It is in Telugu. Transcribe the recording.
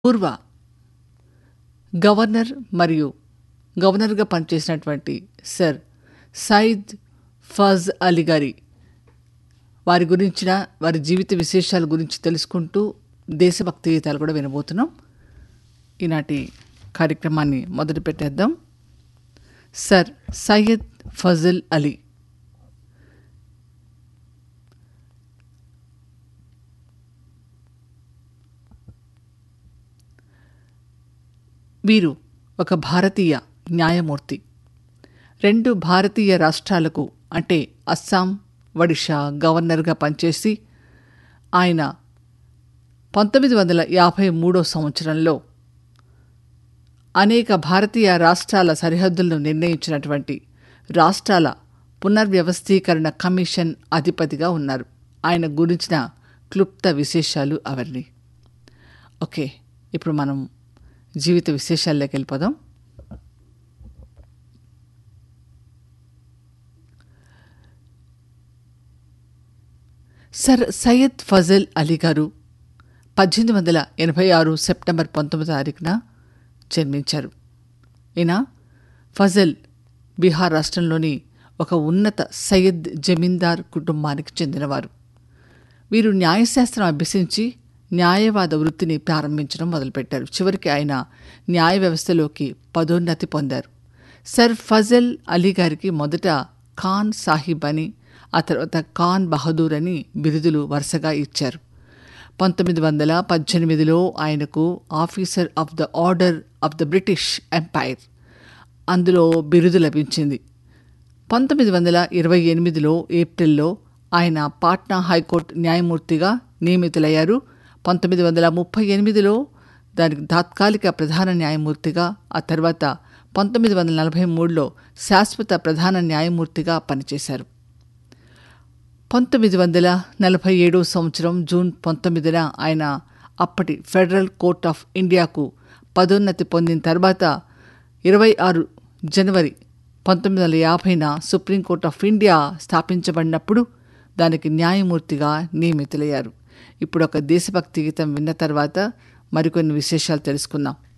పూర్వ గవర్నర్ మరియు గవర్నర్గా పనిచేసినటువంటి సర్ సయిద్ ఫజ్ అలీ గారి వారి గురించిన వారి జీవిత విశేషాల గురించి తెలుసుకుంటూ దేశభక్తి గీతాలు కూడా వినబోతున్నాం ఈనాటి కార్యక్రమాన్ని మొదలు పెట్టేద్దాం సర్ సయ్యద్ ఫజల్ అలీ వీరు ఒక భారతీయ న్యాయమూర్తి రెండు భారతీయ రాష్ట్రాలకు అంటే అస్సాం ఒడిషా గవర్నర్గా పనిచేసి ఆయన పంతొమ్మిది వందల యాభై మూడో సంవత్సరంలో అనేక భారతీయ రాష్ట్రాల సరిహద్దులను నిర్ణయించినటువంటి రాష్ట్రాల పునర్వ్యవస్థీకరణ కమిషన్ అధిపతిగా ఉన్నారు ఆయన గురించిన క్లుప్త విశేషాలు అవన్నీ ఓకే ఇప్పుడు మనం జీవిత విశేషాల్లోకి వెళ్ళిపోదాం సర్ సయ్యద్ ఫజల్ అలీ గారు పద్దెనిమిది వందల ఎనభై ఆరు సెప్టెంబర్ పంతొమ్మిది తారీఖున జన్మించారు ఈయన ఫజల్ బీహార్ రాష్ట్రంలోని ఒక ఉన్నత సయ్యద్ జమీందార్ కుటుంబానికి చెందినవారు వీరు న్యాయశాస్త్రం అభ్యసించి న్యాయవాద వృత్తిని ప్రారంభించడం మొదలుపెట్టారు చివరికి ఆయన న్యాయ వ్యవస్థలోకి పదోన్నతి పొందారు సర్ ఫజల్ అలీ గారికి మొదట ఖాన్ సాహిబ్ అని ఆ తర్వాత ఖాన్ బహదూర్ అని బిరుదులు వరుసగా ఇచ్చారు పంతొమ్మిది వందల పద్దెనిమిదిలో ఆయనకు officer of the order of the British empire అందులో బిరుదు లభించింది పంతొమ్మిది వందల ఇరవై ఎనిమిదిలో ఏప్రిల్లో ఆయన పాట్నా హైకోర్టు న్యాయమూర్తిగా నియమితులయ్యారు పంతొమ్మిది వందల ముప్పై ఎనిమిదిలో దానికి తాత్కాలిక ప్రధాన న్యాయమూర్తిగా ఆ తర్వాత పంతొమ్మిది వందల నలభై మూడులో శాశ్వత ప్రధాన న్యాయమూర్తిగా పనిచేశారు పంతొమ్మిది వందల నలభై ఏడో సంవత్సరం జూన్ పంతొమ్మిదిన ఆయన అప్పటి ఫెడరల్ కోర్ట్ ఆఫ్ ఇండియాకు పదోన్నతి పొందిన తర్వాత ఇరవై ఆరు జనవరి పంతొమ్మిది వందల యాభైన సుప్రీంకోర్ట్ ఆఫ్ ఇండియా స్థాపించబడినప్పుడు దానికి న్యాయమూర్తిగా నియమితులయ్యారు ఇప్పుడు ఒక దేశభక్తి గీతం విన్న తర్వాత మరికొన్ని విశేషాలు తెలుసుకుందాం